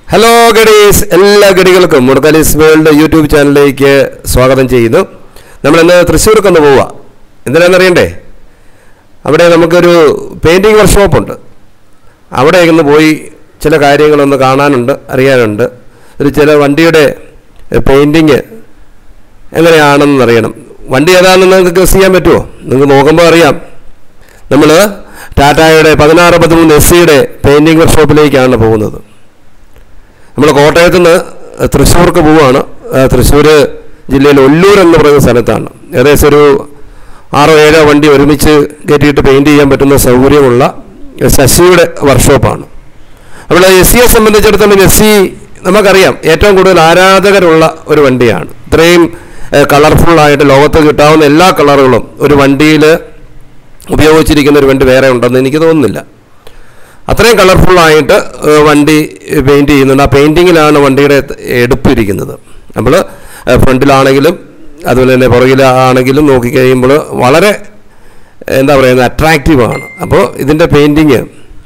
Hello ഗഡീസ് എല്ലാ ഗഡികൾക്കും മുടക്കാലീസ് world YouTube ചാനലിലേക്ക് സ്വാഗതം ചെയ്യുന്നു നമ്മൾ ഇന്ന് തൃശ്ശൂർക്കൊന്ന് പോവുക എന്തിനാണെന്നറിയണ്ടേ അവിടെ നമുക്കൊരു പെയിൻറ്റിങ് വർക്ക്ഷോപ്പുണ്ട് അവിടെ ഒന്ന് പോയി ചില കാര്യങ്ങളൊന്ന് കാണാനുണ്ട് അറിയാനുണ്ട് ഒരു ചില വണ്ടിയുടെ പെയിൻറ്റിങ് എങ്ങനെയാണെന്ന് അറിയണം വണ്ടി ഏതാണെന്ന് നിങ്ങൾക്ക് ഗസ് ചെയ്യാൻ പറ്റുമോ നിങ്ങൾക്ക് നോക്കുമ്പോൾ അറിയാം നമ്മൾ ടാറ്റായുടെ പതിനാറ് പതിമൂന്ന് എസ് സിയുടെ പെയിൻറ്റിങ് വർക്ക്ഷോപ്പിലേക്കാണ് പോകുന്നത് നമ്മൾ കോട്ടയത്ത് നിന്ന് തൃശ്ശൂർക്ക് പോവുകയാണ് തൃശ്ശൂർ ജില്ലയിൽ ഒല്ലൂർ എന്ന് പറയുന്ന സ്ഥലത്താണ് ഏകദേശം ഒരു ആറോ ഏഴോ വണ്ടി ഒരുമിച്ച് കയറ്റിയിട്ട് പെയിൻറ് ചെയ്യാൻ പറ്റുന്ന സൗകര്യമുള്ള ശശിയുടെ വർക്ക്ഷോപ്പാണ് അപ്പോൾ എസ് സിയെ സംബന്ധിച്ചിടത്തോളം എസ് സി നമുക്കറിയാം ഏറ്റവും കൂടുതൽ ആരാധകരുള്ള ഒരു വണ്ടിയാണ് ഇത്രയും കളർഫുള്ളായിട്ട് ലോകത്ത് കിട്ടാവുന്ന എല്ലാ കളറുകളും ഒരു വണ്ടിയിൽ ഉപയോഗിച്ചിരിക്കുന്ന ഒരു വണ്ടി വേറെ ഉണ്ടെന്ന് എനിക്ക് തോന്നുന്നില്ല അത്രയും കളർഫുള്ളായിട്ട് വണ്ടി പെയിൻറ്റ് ചെയ്യുന്നുണ്ട് ആ പെയിൻറ്റിങ്ങിലാണ് വണ്ടിയുടെ എടുപ്പിരിക്കുന്നത് നമ്മൾ ഫ്രണ്ടിലാണെങ്കിലും അതുപോലെ തന്നെ പുറകിലാണെങ്കിലും നോക്കിക്കഴിയുമ്പോൾ വളരെ എന്താ പറയുന്നത് അട്രാക്റ്റീവാണ് അപ്പോൾ ഇതിൻ്റെ പെയിൻറ്റിങ്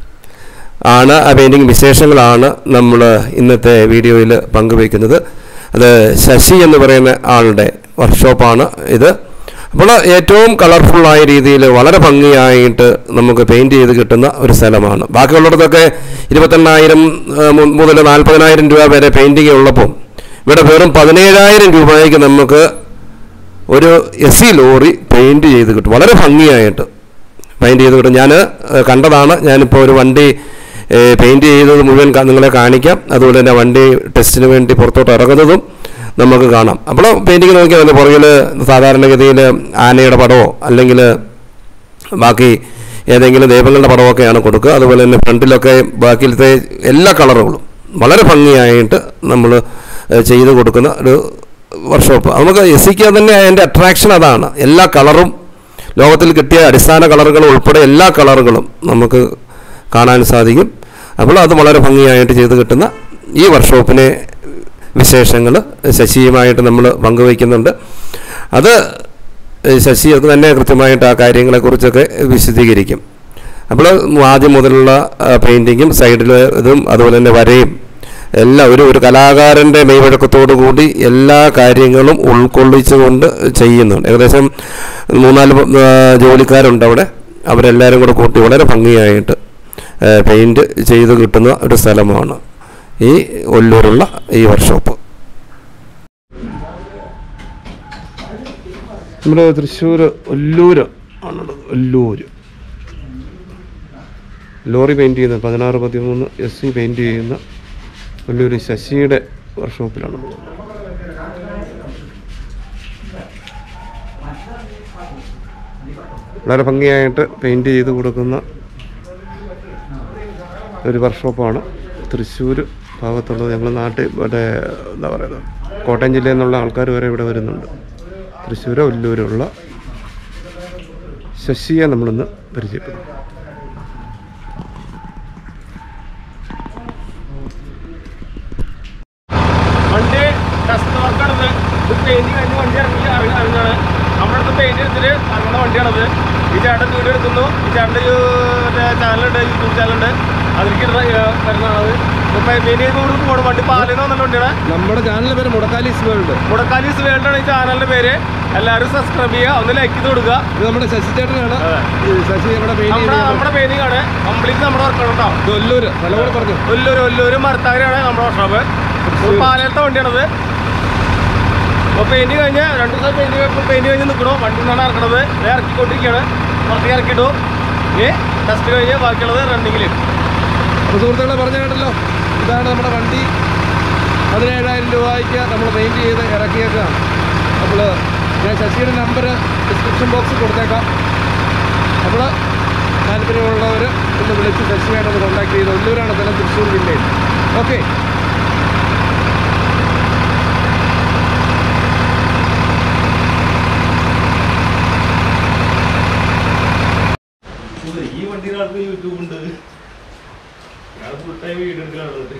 ആണ് ആ പെയിൻറ്റിങ് വിശേഷങ്ങളാണ് നമ്മൾ ഇന്നത്തെ വീഡിയോയിൽ പങ്കുവയ്ക്കുന്നത് അത് ശശി എന്ന് പറയുന്ന ആളുടെ വർക്ക്ഷോപ്പാണ് ഇത് അപ്പോൾ ഏറ്റവും കളർഫുള്ളായ രീതിയിൽ വളരെ ഭംഗിയായിട്ട് നമുക്ക് പെയിൻറ്റ് ചെയ്ത് കിട്ടുന്ന ഒരു സ്ഥലമാണ് ബാക്കിയുള്ളിടത്തൊക്കെ ഇരുപത്തെണ്ണായിരം മുതൽ നാൽപ്പതിനായിരം രൂപ വരെ പെയിൻറ്റിങ് ഉള്ളപ്പോൾ ഇവിടെ വെറും പതിനേഴായിരം രൂപയ്ക്ക് നമുക്ക് ഒരു എസ് സി ലോറി പെയിൻറ്റ് ചെയ്ത് കിട്ടും വളരെ ഭംഗിയായിട്ട് പെയിൻറ്റ് ചെയ്ത് കിട്ടും ഞാൻ കണ്ടതാണ് ഞാനിപ്പോൾ ഒരു വണ്ടി പെയിൻറ്റ് ചെയ്തത് മുഴുവൻ നിങ്ങളെ കാണിക്കാം അതുപോലെ തന്നെ വണ്ടി ടെസ്റ്റിന് വേണ്ടി പുറത്തോട്ട് ഇറങ്ങുന്നതും നമുക്ക് കാണാം അപ്പോൾ പെയിൻറ്റിങ് നോക്കിയാൽ അതിൻ്റെ പുറകിൽ സാധാരണഗതിയിൽ ആനയുടെ പടമോ അല്ലെങ്കിൽ ബാക്കി ഏതെങ്കിലും ദൈവങ്ങളുടെ പടമൊക്കെയാണ് കൊടുക്കുക അതുപോലെ തന്നെ ഫ്രണ്ടിലൊക്കെ ബാക്കിയിലത്തെ എല്ലാ കളറുകളും വളരെ ഭംഗിയായിട്ട് നമ്മൾ ചെയ്ത് കൊടുക്കുന്ന ഒരു വർക്ക്ഷോപ്പ് നമുക്ക് എസ് സിക്ക് തന്നെ അതിൻ്റെ അട്രാക്ഷൻ അതാണ് എല്ലാ കളറും ലോകത്തിൽ കിട്ടിയ അടിസ്ഥാന കളറുകൾ ഉൾപ്പെടെ എല്ലാ കളറുകളും നമുക്ക് കാണാൻ സാധിക്കും അപ്പോൾ അത് വളരെ ഭംഗിയായിട്ട് ചെയ്ത് കിട്ടുന്ന ഈ വർക്ക്ഷോപ്പിനെ വിശേഷങ്ങൾ ശശിയുമായിട്ട് നമ്മൾ പങ്കുവയ്ക്കുന്നുണ്ട് അത് ശശി അത് തന്നെ കൃത്യമായിട്ട് ആ കാര്യങ്ങളെക്കുറിച്ചൊക്കെ വിശദീകരിക്കും അപ്പോൾ ആദ്യം മുതലുള്ള പെയിൻറ്റിങ്ങും സൈഡിൽ ഇതും അതുപോലെ തന്നെ വരയും എല്ലാം ഒരു ഒരു കലാകാരൻ്റെ മെയ്വഴക്കത്തോടു കൂടി എല്ലാ കാര്യങ്ങളും ഉൾക്കൊള്ളിച്ചുകൊണ്ട് ചെയ്യുന്നുണ്ട് ഏകദേശം മൂന്നാല് ജോലിക്കാരുണ്ട് അവിടെ അവരെല്ലാവരും കൂടെ കൂട്ടി വളരെ ഭംഗിയായിട്ട് പെയിൻറ്റ് ചെയ്ത് കിട്ടുന്ന ഒരു സ്ഥലമാണ് ഈ ഒല്ലൂരുള്ള ഈ വർക്ക്ഷോപ്പ് നമ്മുടെ തൃശ്ശൂർ ഒല്ലൂർ ആണുള്ളത് ഒല്ലൂര് ലോറി പെയിൻറ്റ് ചെയ്യുന്ന പതിനാറ് പതിമൂന്ന് എസ് സി പെയിൻറ്റ് ചെയ്യുന്ന ഒല്ലൂർ ശശിയുടെ വർക്ക്ഷോപ്പിലാണ് വളരെ ഭംഗിയായിട്ട് പെയിൻറ്റ് ചെയ്ത് കൊടുക്കുന്ന ഒരു വർക്ക്ഷോപ്പാണ് തൃശ്ശൂർ ഭാഗത്തുള്ളത് ഞങ്ങൾ നാട്ടിൽ മറ്റേ എന്താ പറയുന്നത് കോട്ടയം ജില്ലയിൽ നിന്നുള്ള ആൾക്കാർ വരെ ഇവിടെ വരുന്നുണ്ട് തൃശ്ശൂർ ഒല്ലൂരുള്ള ശശിയെ നമ്മളിന്ന് പരിചയപ്പെടും വണ്ടി ടെസ്റ്റ് വർക്കാണത് ഇത് പെയിന്റിങ് കഴിഞ്ഞ് വണ്ടി ഇറങ്ങി ഇറങ്ങി ഇറങ്ങാണ് നമ്മുടെ അടുത്ത് പെയിന്റ് എടുത്തിട്ട് ഇറങ്ങുന്ന വണ്ടിയാണത് ഈ ചേട്ടൻ വീഡിയോ എടുക്കുന്നു ഈ ചേട്ടൻ്റെ ചാനലുണ്ട് യൂട്യൂബ് ചാനലുണ്ട് അതിലേക്ക് വരുന്നതാണത് ഇപ്പം പെയിന്റ് ചെയ്ത് കൊടുത്ത് പോകണം വണ്ടി പാലിന്ന് വന്നിട്ട് വണ്ടിയാണ് നമ്മുടെ ചാനലിൻ്റെ പേര് മുടക്കാലീസ് വേൾഡ് മുടക്കാലീസ് വേൾഡാണ് ഈ ചാനലിന്റെ പേര് എല്ലാവരും സബ്സ്ക്രൈബ് ചെയ്യുക ഒന്ന് ലൈക്ക് ചെയ്ത് കൊടുക്കുക ഇത് നമ്മുടെ ശശി ചേട്ടനാണ് ശശി നമ്മുടെ നമ്മുടെ നമ്മുടെ പെയിന്റിംഗ് ആണ് കംപ്ലീറ്റ് നമ്മുടെ വർക്കാണ് കേട്ടോ ഒല്ലൂര് നല്ലപോലെ പറഞ്ഞു ഒല്ലൂര് ഒല്ലൂര് മരത്താകരയാണ് നമ്മുടെ വർക്ക്ഷോപ്പ് പാലത്തെ വണ്ടിയാണത് അപ്പോൾ പെയിന്റ് കഴിഞ്ഞ് രണ്ട് ദിവസം പെയിന്റ് പെയിന്റ് കഴിഞ്ഞ് നിൽക്കണോ വണ്ടി നിന്നാണ് ഇറക്കണത് ദേ ഇറക്കിക്കൊണ്ടിരിക്കുകയാണ് പുറത്തേക്ക് ഇറക്കിയിട്ടു ഇനി ടെസ്റ്റ് കഴിഞ്ഞ് ബാക്കിയുള്ളത് റണ്ണിങ്ങിൽ അപ്പോൾ സുഹൃത്തുക്കളെ പറഞ്ഞു കേട്ടല്ലോ ഇതാണ് നമ്മുടെ വണ്ടി പതിനേഴായിരം രൂപയ്ക്ക് നമ്മൾ പെയിൻറ്റ് ചെയ്ത് ഇറക്കിയേക്കാണ് അപ്പോൾ ഞാൻ ശശിയുടെ നമ്പർ ഡിസ്ക്രിപ്ഷൻ ബോക്സിൽ കൊടുത്തേക്കാം അപ്പോൾ താല്പര്യമുള്ളവർ ഒന്ന് വിളിച്ച് ശശിയായിട്ടൊന്ന് കോൺടാക്ട് ചെയ്ത് ഒല്ലൂരാണ് സ്ഥലം തൃശ്ശൂർ ജില്ലയിൽ ഓക്കെ ഈ വണ്ടിയിലാണ് യൂട്യൂബ് ഉണ്ട് ഫുൾ ടൈം വീഡിയോ എടുക്കലാണ്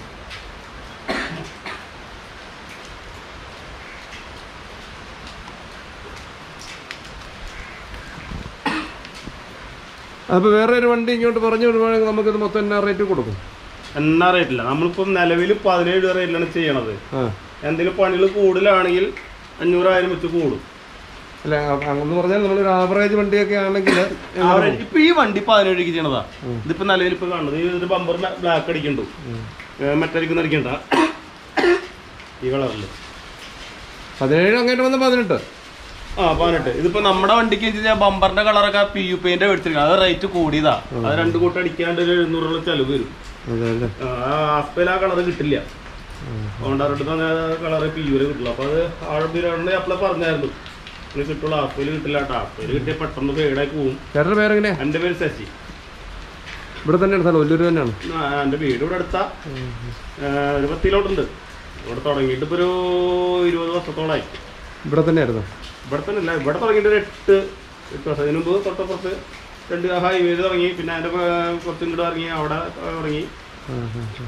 അപ്പോൾ വേറെ ഒരു വണ്ടി ഇങ്ങോട്ട് പറഞ്ഞു വിടുവാണെങ്കിൽ നമുക്കിത് മൊത്തം എന്നാ റേറ്റ് കൊടുക്കും എന്നാ റേറ്റില്ല നമ്മളിപ്പം നിലവിൽ പതിനേഴ് രൂപ റേറ്റിലാണ് ചെയ്യണത് ആ എന്തെങ്കിലും പണികൾ കൂടുതലാണെങ്കിൽ അഞ്ഞൂറായിരം വെച്ച് കൂടും അല്ല എന്ന് പറഞ്ഞാൽ നമ്മളൊരു ആവറേജ് വണ്ടിയൊക്കെ ആണെങ്കിൽ Average ഇപ്പൊ ഈ വണ്ടി പതിനേഴ് രൂപയ്ക്ക് ചെയ്യണതാ ഇതിപ്പോ നിലവിൽ ഇപ്പൊ കാണുന്നത് ഈ ഒരു ബമ്പർ ബ്ലാക്ക് അടിക്കണ്ടു മറ്റടിക്കുന്ന അടിക്കണ്ട ഈ കളറിൽ പതിനേഴ് അങ്ങോട്ട് വന്ന് പതിനെട്ട് ആ പതിനെട്ട് ഇതിപ്പോ നമ്മുടെ വണ്ടിക്ക് വെച്ചാൽ ബമ്പറിന്റെ കളറൊക്കെ പി യു പെയിന്റ് എടുത്തിരിക്കുന്നത് അത് റേറ്റ് കൂടിയതാ അത് രണ്ട് കൂട്ടം അടിക്കാണ്ട് ഒരു എഴുന്നൂറുള്ള ചെലവ് വരും അതെ അല്ലേ ആ ആസ്പയിൽ ആ കളർ കിട്ടില്ല ഹോണ്ടാറെടുത്ത് തന്നെ കളറ് പി യുവിൽ കിട്ടില്ല അപ്പൊ അത് ആഴപ്പിലാണെന്ന് അപ്പളെ പറഞ്ഞായിരുന്നു ഇനി കിട്ടുള്ളൂ ആസ്പയിൽ കിട്ടില്ല കേട്ടോ ആസ്പയിൽ കിട്ടിയ പെട്ടെന്ന് പേടായി പോവും ചേട്ടൻ്റെ പേരെങ്ങനെയാ എൻ്റെ പേര് ശശി ഇവിടെ തന്നെയാണ് സ്ഥലം ഒല്ലൂർ തന്നെയാണ് ആ, എൻ്റെ വീട് ഇവിടെ അടുത്താ ആ, ഒരു പത്ത് കിലോട്ടുണ്ട് ഇവിടെ തുടങ്ങിയിട്ട് ഇപ്പോൾ ഒരു ഇരുപത് വർഷത്തോളമായി ഇവിടെ തന്നെയായിരുന്നു ഇവിടെ തന്നെ അല്ല ഇവിടെ തുടങ്ങിയിട്ട് ഒരു എട്ട് എട്ട് വർഷം അതിന് മുമ്പ് തൊട്ടപ്പുറത്ത് രണ്ട് ഹൈവേയിൽ തുടങ്ങി പിന്നെ അതിൻ്റെ കുറച്ചും കൂടെ ഇറങ്ങി അവിടെ തുടങ്ങി ആ, ആ, ആ.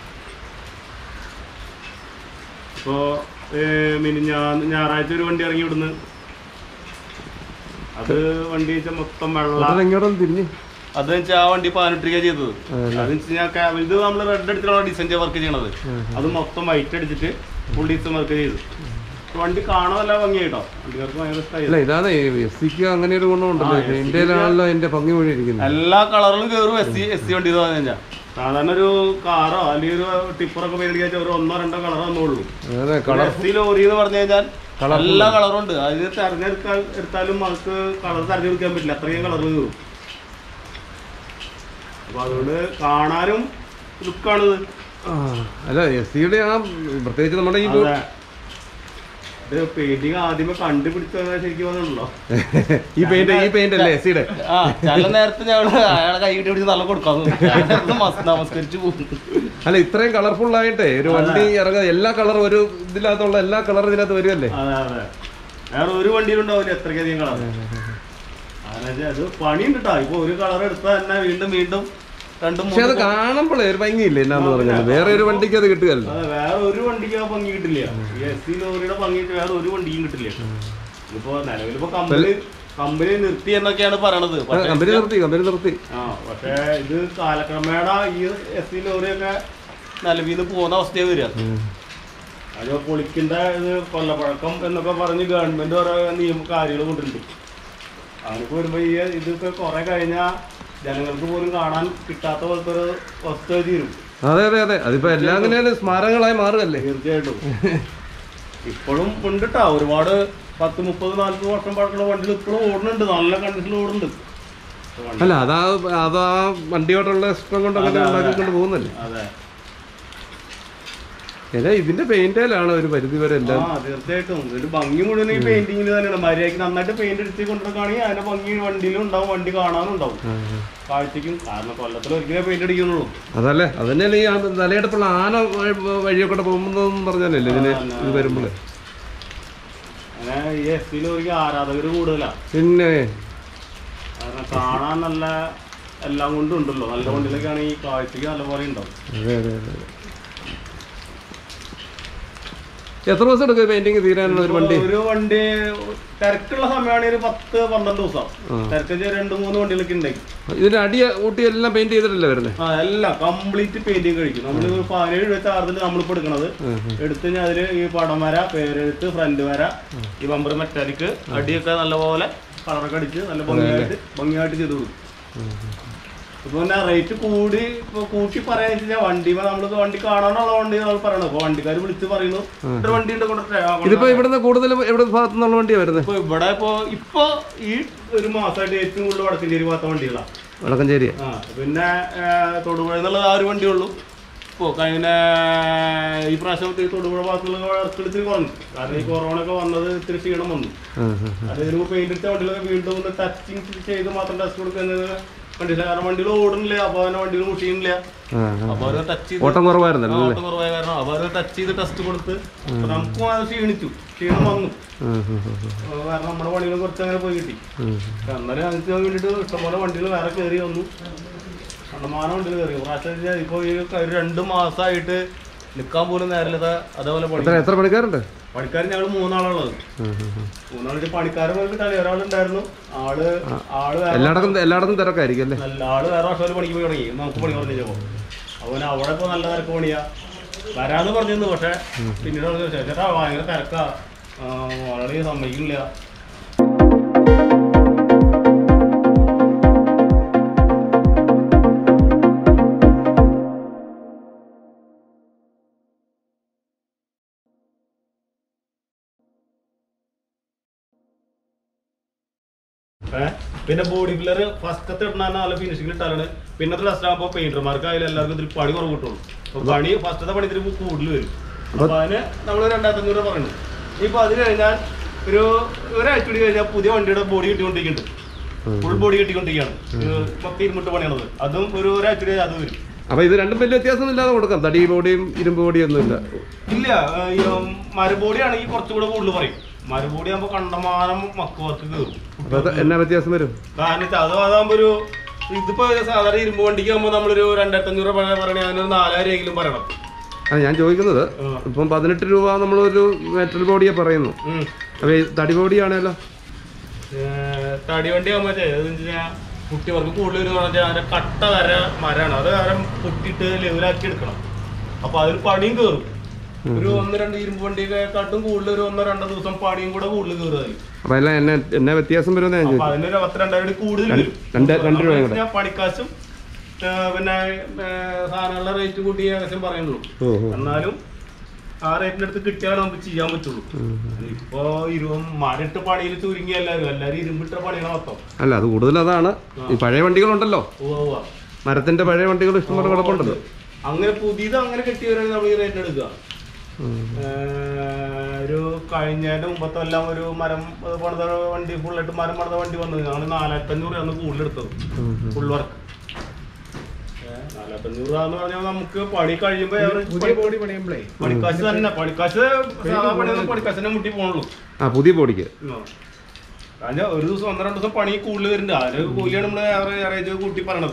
ഇപ്പോൾ മിനി ഞാൻ ഞായറാഴ്ച ഒരു വണ്ടി ഇറങ്ങി ഇവിടുന്ന് അത് വണ്ടി വെച്ചാൽ മൊത്തം വെള്ള ചേട്ടൻ എങ്ങോട്ടൊന്ന് തിരിഞ്ഞ് അത് വെച്ചാൽ ആ വണ്ടി പതിനെട്ടിക്ക ചെയ്തത് അത് വെച്ച് ഞാൻ ഇത് നമ്മൾ റെഡ് അടിച്ചിട്ടാണ് ഡിസൈൻ വർക്ക് ചെയ്യണത് അത് മൊത്തം വൈറ്റ് അടിച്ചിട്ട് ഫുൾ ഡിസൈൻ വർക്ക് ചെയ്തു വണ്ടി കാണാനല്ല ഭംഗിയായിട്ടോ വണ്ടിക്കാർക്ക് ഭയങ്കര ഇഷ്ടമായി അല്ല ഇതാണ് എസ് സിക്ക് അങ്ങനെ ഒരു ഗുണമുണ്ടല്ലോ ആ, SC ക്ക് ഇന്ത്യയിലാണല്ലോ അതിന്റെ ഭംഗി മൊഴി ഇരിക്കുന്നത് എല്ലാ കളറിലും കയറും എസ് സി എസ് സി വണ്ടി എന്ന് പറഞ്ഞു കഴിഞ്ഞാൽ സാധാരണ ഒരു കാറോ അല്ലെങ്കിൽ ഒരു ടിപ്പറൊക്കെ പേടിക്കാൻ ഒരു ഒന്നോ രണ്ടോ കളർ വന്നോളൂ അതെ കളർ എസ് സി ലോറി എന്ന് പറഞ്ഞു കഴിഞ്ഞാൽ എല്ലാ കളറും ഉണ്ട് അതിൽ തെരഞ്ഞെടുക്കാൻ എടുത്താലും നമുക്ക് കളർ തെരഞ്ഞെടുക്കാൻ പറ്റില്ല അത്രയും കളർ കയറും അപ്പൊ അതുകൊണ്ട് കാണാനും ലുക്കാണിത് ആ അല്ല എസ് സിയുടെ ആ പ്രത്യേകിച്ച് നമ്മുടെ ഈ അതെ ഇത് പെയിന്റിങ് ആദ്യമേ കണ്ടുപിടിച്ചത് ശരിക്കും പറഞ്ഞല്ലോ ഈ പെയിന്റ് ഈ പെയിന്റ് അല്ലേ എസ് സിയുടെ ആ ചില നേരത്തെ ഞങ്ങള് അയാളെ കൈ കിട്ടി പിടിച്ച് നല്ല കൊടുക്കാം നമസ്കരിച്ചു പോകും അല്ല ഇത്രയും കളർഫുൾ ആയിട്ടേ ഒരു വണ്ടി ഇറങ്ങുക എല്ലാ കളറും ഒരു ഇതിനകത്തുള്ള എല്ലാ കളറും ഇതിനകത്ത് വരുമല്ലേ അതെ അതെ വേറെ ഒരു വണ്ടിയിലും ഉണ്ടാവില്ല എത്രയ്ക്കധികം കളർ അതായത് അത് പണിയുണ്ട് കേട്ടോ ഇപ്പൊ ഒരു കളർ എടുത്താൽ തന്നെ വീണ്ടും വീണ്ടും രണ്ടും പക്ഷെ അത് മൂന്നും കാണുമ്പോഴേ ഒരു ഭംഗിയില്ല എന്നാന്ന് പറഞ്ഞാൽ വേറെ ഒരു വണ്ടിക്ക് അത് കിട്ടുകയല്ലോ അതെ വേറെ ഒരു വണ്ടിക്ക് ആ ഭംഗി കിട്ടില്ല ഈ എസ് സി ലോറിയുടെ ഭംഗി വേറെ ഒരു വണ്ടിക്കും കിട്ടില്ല ഇപ്പൊ നിലവിലിപ്പോ കമ്പനി കമ്പനി നിർത്തി എന്നൊക്കെയാണ് പറയണത് പക്ഷേ കമ്പനി നിർത്തി കമ്പനി നിർത്തി ആ പക്ഷേ ഇത് കാലക്രമേണ ഈ എസ് സി ലോറിയൊക്കെ നിലവിൽ നിന്ന് പോകുന്ന അവസ്ഥയെ വരിക അത് പൊളിക്കേണ്ട ഇത് കൊല്ലപ്പഴക്കം എന്നൊക്കെ പറഞ്ഞ് ഗവൺമെന്റ് ഓരോ നിയമ കാര്യങ്ങൾ കൊണ്ടുണ്ട് അങ്ങനെയൊക്കെ വരുമ്പോ ഈ ഇതൊക്കെ കുറെ കഴിഞ്ഞാൽ ജനങ്ങൾക്ക് പോലും കാണാൻ കിട്ടാത്ത പോലത്തെ ഒരു വസ്തു തീരും അതെ അതെ അതെ അതിപ്പോ എല്ലാം അങ്ങനെയാണ് സ്മാരകങ്ങളായി മാറുകല്ലേ തീർച്ചയായിട്ടും ഇപ്പോഴും ഉണ്ട് ട്ടോ ഒരുപാട് പത്ത് മുപ്പത് നാൽപ്പത് വർഷം പഴക്കമുള്ള വണ്ടികൾ ഇപ്പോഴും ഓടുന്നുണ്ട് നല്ല കണ്ടീഷനിൽ ഓടുന്നുണ്ട് വണ്ടി- അല്ല അതാ അതാ വണ്ടിയോട്ടുള്ള ഇഷ്ടം കൊണ്ട് അങ്ങനെ ഉണ്ടാക്കിക്കൊണ്ട് പോകുന്നല്ലേ അതെ ഏതാ ഇതിന്റെ പെയിന്റിലാണ് ഒരു പരിധി വരെ എല്ലാം ആ തീർച്ചയായിട്ടും ഒരു ഭംഗി മുഴുവൻ ഈ പെയിന്റിങ്ങിൽ തന്നെയാണ് മര്യാദക്ക് നന്നായിട്ട് പെയിന്റ് അടിച്ച് കൊണ്ടുവരികയാണെങ്കിൽ അതിന്റെ ഭംഗി വണ്ടിയിലും ഉണ്ടാവും വണ്ടി കാണാനും ഉണ്ടാവും ആ, കാഴ്ചക്കും കാരണം കൊല്ലത്തിൽ ഒരിക്കലേ പെയിന്റ് അടിക്കുന്നുള്ളൂ അതല്ലേ അതന്നെയല്ലേ ഈ ആ തലയെടുപ്പുള്ള ആന വഴി- വഴിയൊക്കെ പോകുന്നതെന്ന് പറഞ്ഞാലല്ലേ ഇതിന് ഇത് വരുമ്പോൾ അങ്ങനെ ഈ എസ് പിയിൽ ഒരിക്കൽ ആരാധകർ കൂടുതലാ പിന്നെ കാരണം കാണാൻ നല്ല എല്ലാം കൊണ്ടും ഉണ്ടല്ലോ നല്ല വണ്ടിയിലൊക്കെ ആണെങ്കിൽ കാഴ്ചക്ക് നല്ല പോലെ ഉണ്ടാവും അതെ അതെ അതെ അതെ. എത്ര ദിവസം എടുക്കും പെയിന്റിങ് തീരാനുള്ള ഒരു വണ്ടി ഒരു വണ്ടി തിരക്കുള്ള സമയമാണെങ്കിൽ ഒരു പത്ത് പന്ത്രണ്ട് ദിവസം ആ. തിരക്ക് രണ്ട് മൂന്ന് വണ്ടികളൊക്കെ ഉണ്ടെങ്കിൽ ഇതിന്റെ അടി ഊട്ടി എല്ലാം പെയിന്റ് ചെയ്തിട്ടല്ലേ വരുന്നത് ആ എല്ലാം കംപ്ലീറ്റ് പെയിന്റിങ് കഴിക്കും നമ്മൾ പതിനേഴ് രൂപ ചാർജിൽ നമ്മളിപ്പോൾ എടുക്കണത് എടുത്ത് കഴിഞ്ഞാൽ അതിൽ ഈ പടം വര പേരെഴുത്ത് ഫ്രണ്ട് വര ഈ ബമ്പർ മെറ്റാലിക് അടിയൊക്കെ നല്ലപോലെ കളറൊക്കെ അടിച്ച് നല്ല ഭംഗിയായിട്ട് ഭംഗിയായിട്ട് ചെയ്ത് കൊടുക്കും ഇപ്പൊ പിന്നെ റേറ്റ് കൂടി ഇപ്പൊ കൂട്ടി പറയാന്ന് വെച്ചാൽ വണ്ടി നമ്മൾ വണ്ടി കാണാനുള്ള വണ്ടി നമ്മൾ പറയണത് അപ്പൊ വണ്ടിക്കാർ വിളിച്ച് പറയുന്നു ഒരു വണ്ടി ഉണ്ട് കൊണ്ടുവരട്ടെ? ആ, ഇതിപ്പോ ഇവിടുന്ന് കൂടുതൽ എവിടെ ഭാഗത്തു നിന്നുള്ള വണ്ടിയാണ് വരുന്നത് ഇപ്പൊ ഇവിടെ ഇപ്പൊ ഇപ്പൊ ഈ ഒരു മാസമായിട്ട് ഏറ്റവും കൂടുതൽ വടക്കഞ്ചേരി ഭാഗത്തെ വണ്ടികളാണ് വടക്കഞ്ചേരി ആ പിന്നെ തൊടുപുഴ എന്നുള്ളത് ആ ഒരു വണ്ടിയുള്ളൂ ഇപ്പോൾ കഴിഞ്ഞ ഈ പ്രാവശ്യം ഈ തൊടുപുഴ ഭാഗത്തുള്ള വർക്ക് ഇത്തിരി കുറഞ്ഞു കാരണം ഈ കൊറോണ ഒക്കെ വന്നത് ഇത്തിരി ക്ഷീണം വന്നു ആ ആ അത് ഇതിന് പെയിന്റ് അടിച്ച വണ്ടികളൊക്കെ വീണ്ടും ഒന്ന് ടച്ചിങ് ചെയ്ത് മാത്രം ടെസ്റ്റ് കൊടുക്കുന്നത് കണ്ടില്ല കാരണം വണ്ടികൾ ഓടുന്നില്ല അപ്പോൾ അവനെ വണ്ടികൾ മുഷിയുന്നില്ല ആ ആ. അപ്പോൾ അവർ ടച്ച് ചെയ്ത് ഓട്ടം കുറവായിരുന്നല്ലോ ഓട്ടം കുറവായ കാരണം അപ്പോൾ അവർ ടച്ച് ചെയ്ത് ടെസ്റ്റ് കൊടുത്ത് അപ്പൊ നമുക്കും അത് ക്ഷീണിച്ചു ക്ഷീണം വന്നു ആ, ആ, ആ, ആ. അപ്പൊ കാരണം നമ്മുടെ വണ്ടികൾ കുറച്ച് അങ്ങനെ പോയി കിട്ടി ഉം. പക്ഷെ അന്നേരം ഞങ്ങൾക്ക് വേണ്ടിയിട്ട് ഇഷ്ടംപോലെ വണ്ടികൾ വേറെ കയറി വന്നു കണ്ടമാനം വണ്ടികൾ കയറി പ്രാവശ്യം ഇപ്പോൾ ഈ ഒരു രണ്ട് മാസമായിട്ട് നിൽക്കാൻ പോലും നേരമില്ല അതേപോലെ പണി എത്ര എത്ര പണിക്കാരുണ്ട് പണിക്കാർ ഞങ്ങൾ മൂന്നാളുള്ളത് ആ, ആ, ആ. മൂന്നാളിട്ട് പണിക്കാരൻ പോയി കിട്ടാൻ ഒരാളുണ്ടായിരുന്നു ആള് ആള് വേറെ എല്ലായിടത്തും എല്ലായിടത്തും തിരക്കായിരിക്കും അല്ലേ നല്ല ആള് വേറെ വർഷം പണിക്ക് പോയി തുടങ്ങി നമുക്ക് പണി പറഞ്ഞപ്പോ അവൻ അവിടെ ഇപ്പോൾ നല്ല തിരക്ക് പണിയാ വരാന്ന് പറഞ്ഞിരുന്നു പക്ഷെ പിന്നീട് പറഞ്ഞു ചേട്ടാ ഭയങ്കര തിരക്കാ വളരെ സമ്മതിക്കുന്നില്ല ഏ? പിന്നെ ബോഡി പില്ലർ ഫസ്റ്റത്തെ ഇടുന്ന നല്ല ഫിനിഷിംഗ് ഇട്ടാലാണ് പിന്നത്തെ ടെസ്റ്റ് ആകുമ്പോൾ പെയിന്റർമാർക്ക് ആയാലും എല്ലാവർക്കും ഇതിൽ പണി കുറവ് കിട്ടുള്ളൂ അപ്പൊ പണി ഫസ്റ്റത്തെ പണി ഇതിൽ കൂടുതൽ വരും അപ്പൊ അതിന് നമ്മൾ രണ്ടായിരത്തി അഞ്ഞൂറ് പറയുന്നു ഇപ്പൊ അത് കഴിഞ്ഞാൽ ഒരു ഒരാഴ്ച കൂടി കഴിഞ്ഞാൽ പുതിയ വണ്ടിയുടെ ബോഡി കിട്ടിക്കൊണ്ടിരിക്കുന്നുണ്ട് ഫുൾ ബോഡി കിട്ടിക്കൊണ്ടിരിക്കുകയാണ് ഒരു മൊത്തം ഇരുമിട്ട് പണിയാണത് അതും ഒരു ഒരാഴ്ച കൂടി അത് വരും അപ്പൊ ഇത് രണ്ടും വലിയ വ്യത്യാസമൊന്നുമില്ലാതെ കൊടുക്കാം തടി ബോഡിയും ഇരുമ്പ് ബോഡിയും ഒന്നുമില്ല ഇല്ല ഏ, ഈ മരബോഡി ആണെങ്കിൽ കുറച്ചുകൂടെ കൂടുതൽ പറയും മരബോഡി ആകുമ്പോൾ കണ്ടമാനം മക്കവർക്ക് കയറും അപ്പൊ അത് എന്നാ വ്യത്യാസം വരും കാരണം വെച്ചാൽ അത് അതാകുമ്പോ ഒരു ഇതിപ്പോ സാധാരണ ഇരുമ്പ് വണ്ടിക്ക് ആകുമ്പോൾ നമ്മളൊരു രണ്ടായിരത്തി അഞ്ഞൂറ് രൂപ പറയണേ അതിനൊരു നാലായിരം എങ്കിലും പറയണം ആ ഞാൻ ചോദിക്കുന്നത് ആ. ഇപ്പം പതിനെട്ട് രൂപ നമ്മളൊരു മെറ്റൽ ബോഡിയെ പറയുന്നു ഉം. അപ്പൊ ഈ തടി ബോഡിയാണല്ലോ ഏ, തടി വണ്ടി ആകുമ്പോ കുട്ടികൾക്ക് കൂടുതൽ ഒരു പറഞ്ഞാൽ അതിന്റെ കട്ട വര മരാണ് അത് കാരണം പൊട്ടിയിട്ട് ലെവലാക്കി എടുക്കണം അപ്പൊ അതിന് പണിയും കയറും ഒരു ഒന്ന് രണ്ട് ഇരുമ്പ് വണ്ടിയൊക്കെ കാട്ടും കൂടുതൽ ഒരു ഒന്നോ രണ്ടോ ദിവസം പണിയും കൂടെ കൂടുതൽ കയറും അതിൽ അപ്പൊ എല്ലാം എന്നെ എന്നാ വ്യത്യാസം വരുമെന്ന് ഞാൻ അപ്പൊ ചോദിച്ചു അതിനൊരു പത്ത് രണ്ടായിരം കൂടി കൂടുതൽ വരും രണ്ട് രണ്ട് രൂപയും കൂടെ. ഞാൻ പണിക്കാശും ഏ, പിന്നെ ഏ, സാധനങ്ങളുടെ റേറ്റ് കൂട്ടി ഏകദേശം പറയുന്നുള്ളൂ ഓ ഓ എന്നാലും ആ റേറ്റിന്റെ അടുത്ത് കിട്ടിയാൽ നമുക്ക് ചെയ്യാൻ പറ്റുള്ളൂ ഇപ്പൊ ഇരുപത് മരട്ട് പണിയിൽ ചുരുങ്ങി എല്ലാവരും എല്ലാവരും ഇരുമ്പിട്ട പണിയാണ് മൊത്തം അല്ല അത് കൂടുതൽ അതാണ് ഈ പഴയ വണ്ടികളുണ്ടല്ലോ ഉവ്വ ഉവ്വ. മരത്തിന്റെ പഴയ വണ്ടികൾ ഇഷ്ടംപോലെ കിടപ്പുണ്ടല്ലോ അങ്ങനെ പുതിയത് അങ്ങനെ കെട്ടിയവരാണ് നമ്മൾ ഈ റേറ്റ് എടുക്കുക ഏർ, ഒരു കഴിഞ്ഞതിന്റെ മുമ്പത്തെ എല്ലാം ഒരു മരം അത് പണിത വണ്ടി ഫുള്ളായിട്ട് മരം പണിത വണ്ടി വന്നത് ഞങ്ങൾ നാലായിരത്തി അഞ്ഞൂറ് ആണ് കൂടുതൽ എടുത്തത് ഫുൾ വർക്ക് നാലായിരത്തി അഞ്ഞൂറ് എന്ന് പറഞ്ഞാൽ നമുക്ക് പണി കഴിയുമ്പോ പുതിയ ബോഡി പണിയുമ്പളേ പണിക്കാശ് തന്നെ പണിക്കാശ് സാധാ പണിയൊന്നും പണിക്കാശിനെ മുട്ടി പോണുള്ളൂ ആ പുതിയ ബോഡിക്ക് ആ. കാരണം ഒരു ദിവസം ഒന്നര രണ്ട് ദിവസം പണി കൂടുതൽ വരുന്നുണ്ട് അതിന് കൂലിയാണ് നമ്മള് ആവറേജ് കൂട്ടി പറയണത്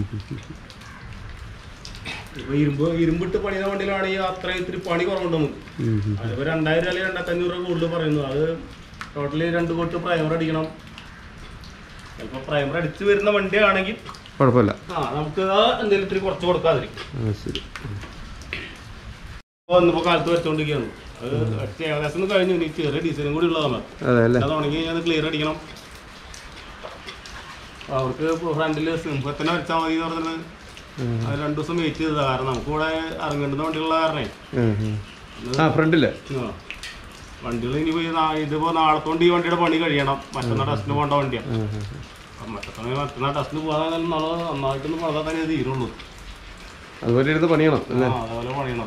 ഇപ്പൊ ഇരുമ്പ് ഇരുമ്പിട്ട് പണിയുന്ന വണ്ടിയിലാണെങ്കിൽ അത്രയും ഇത്തിരി പണി കുറവുണ്ട് നമുക്ക് അതിപ്പോ രണ്ടായിരം അല്ലെങ്കിൽ രണ്ടായിരത്തി അഞ്ഞൂറ് രൂപ കൂടുതൽ പറയുന്നു അത് ടോട്ടലി രണ്ട് കൊട്ട് പ്രൈമർ അടിക്കണം ചിലപ്പോ പ്രൈമർ അടിച്ച് വരുന്ന വണ്ടിയാണെങ്കിൽ കുഴപ്പമില്ല ആ നമുക്ക് ആ എന്തെങ്കിലും ഇത്തിരി കുറച്ച് കൊടുക്കാതിരിക്കും ആ ശരി ഇപ്പൊ വന്നപ്പോ കാലത്ത് വെച്ചോണ്ടിരിക്കുകയാണ് അത് അടിച്ച് ഏകദേശം ഒന്ന് കഴിഞ്ഞു ഇനി ചെറിയ ഡിസൈനും കൂടി ഉള്ളതാണ് അതെ അല്ലേ അത് ഉണങ്ങി കഴിഞ്ഞാൽ ക്ലിയർ അടിക്കണം അവർക്ക് ഫ്രണ്ടിൽ സിംഹത്തിനെ വരച്ചാൽ മതി എന്ന് പറഞ്ഞത് അത് രണ്ടു ദിവസം വെയിറ്റ് ചെയ്തതാ കാരണം നമുക്ക് ഇവിടെ ഇറങ്ങേണ്ടുന്ന വണ്ടികളുള്ള കാരണേ ഉം, ഉം. ആ ഫ്രണ്ടില് ആ. വണ്ടികൾ ഇനി പോയി നാ- ഇതിപ്പോ നാളത്തോണ്ട് ഈ വണ്ടിയുടെ പണി കഴിയണം മറ്റന്നാൾ ടെസ്റ്റിന് പോകേണ്ട വണ്ടിയാണ് അപ്പം മറ്റന്നാൾ മറ്റന്നാൾ ടെസ്റ്റിന് പോകാൻ നല്ലത് നന്നായിട്ടൊന്ന് പണിതാൽ തന്നെ തീരുള്ളൂ അതുപോലെ എടുത്ത് പണിയണം ആ അല്ലേ അതുപോലെ പണിയണം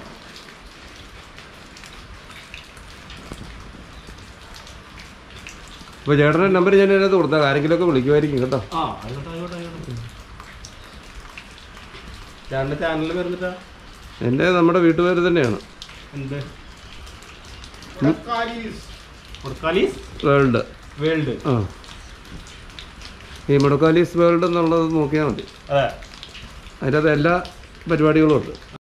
അപ്പൊ ചേട്ടൻ്റെ നമ്പർ ഞാൻ അതിനകത്ത് കൊടുത്താൽ ആരെങ്കിലും ഒക്കെ വിളിക്കുമായിരിക്കും കേട്ടോ ആ ആയിക്കോട്ടെ ആയിക്കോട്ടെ ആയിക്കോട്ടെ ചേട്ടൻ്റെ ചാനലിൽ വരുന്നിട്ടാ എൻ്റെ നമ്മുടെ വീട്ടുപേര് തന്നെയാണ് എന്ത് മുടക്കാലീസ് വേൾഡ് വേൾഡ് ആ ഈ മുടക്കാലീസ് വേൾഡ് എന്നുള്ളത് നോക്കിയാൽ മതി അതെ അതിൻ്റെ അകത്ത് എല്ലാ പരിപാടികളും ഉണ്ട് ആ